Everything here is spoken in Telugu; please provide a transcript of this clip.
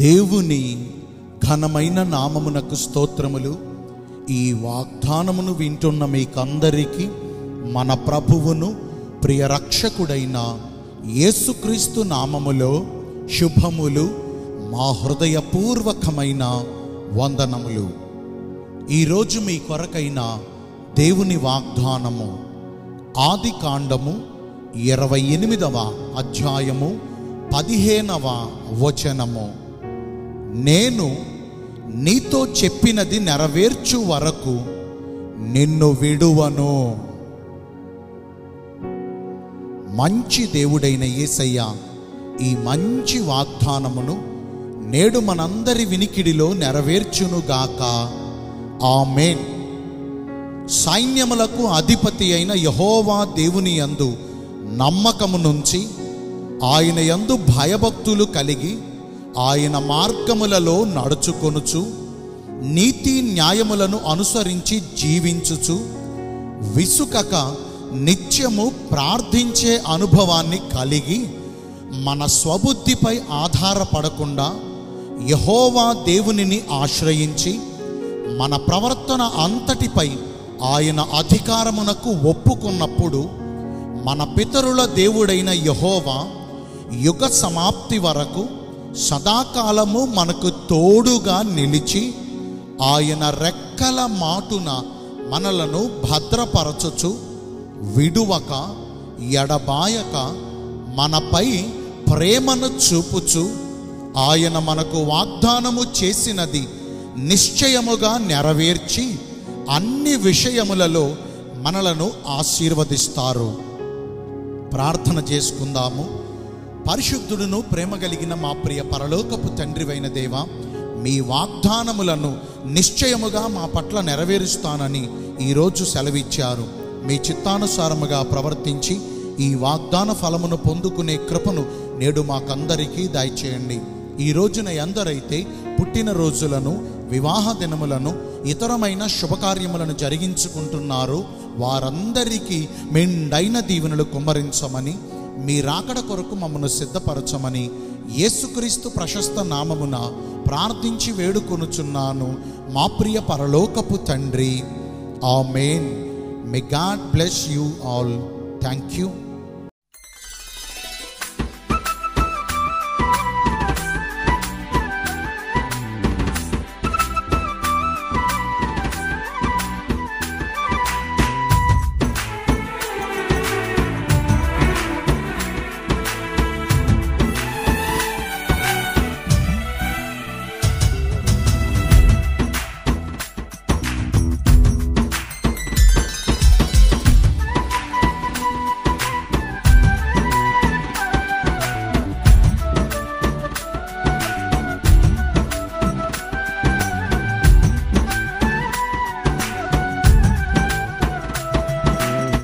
దేవుని ఘనమైన నామమునకు స్తోత్రములు ఈ వాగ్దానమును వింటున్న మీకందరికీ మన ప్రభువును ప్రియ రక్షకుడైన యేసుక్రీస్తు నామములో శుభములు మా హృదయపూర్వకమైన వందనములు ఈరోజు మీ కొరకైన దేవుని వాగ్దానము ఆది కాండము ఇరవై ఎనిమిదవ అధ్యాయము పదిహేనవ వచనము నేను నీతో చెప్పినది నెరవేర్చు వరకు నిన్ను విడువను మంచి దేవుడైన యేసయ్య ఈ మంచి వాగ్దానమును నేడు మనందరి వినికిడిలో నెరవేర్చునుగాక ఆమేన్ సైన్యములకు అధిపతి అయిన యహోవా దేవుని యందు నమ్మకము నుంచి ఆయన యందు భయభక్తులు కలిగి ఆయన మార్గములలో నడుచుకొనుచు నీతి న్యాయములను అనుసరించి జీవించుచు విసుకక నిత్యము ప్రార్థించే అనుభవాన్ని కలిగి మన స్వబుద్ధిపై ఆధారపడకుండా యహోవా దేవునిని ఆశ్రయించి మన ప్రవర్తన అంతటిపై ఆయన అధికారమునకు ఒప్పుకున్నప్పుడు మన పితరుల దేవుడైన యహోవా యుగ సమాప్తి వరకు సదాకాలము మనకు తోడుగా నిలిచి ఆయన రెక్కల మాటున మనలను భద్రపరచుచు విడువక ఎడబాయక మనపై ప్రేమను చూపుచు ఆయన మనకు వాగ్దానము చేసినది నిశ్చయముగా నెరవేర్చి అన్ని విషయములలో మనలను ఆశీర్వదిస్తారు ప్రార్థన చేసుకుందాము పరిశుద్ధుడును ప్రేమ కలిగిన మా ప్రియ పరలోకపు తండ్రివైన దేవ మీ వాగ్దానములను నిశ్చయముగా మా పట్ల నెరవేరుస్తానని ఈరోజు సెలవిచ్చారు మీ చిత్తానుసారముగా ప్రవర్తించి ఈ వాగ్దాన ఫలమును పొందుకునే కృపను నేడు మాకందరికీ దయచేయండి ఈ రోజున ఎందరైతే పుట్టినరోజులను వివాహ దినములను ఇతరమైన శుభకార్యములను జరిగించుకుంటున్నారో వారందరికీ మెండైన దీవెనలు కుమ్మరించమని మీ రాకడ కొరకు మమ్మను సిద్ధపరచమని యేసుక్రీస్తు ప్రశస్త నామమున ప్రార్థించి వేడుకొనుచున్నాను మా ప్రియ పరలోకపు తండ్రి amen may God bless you all thank you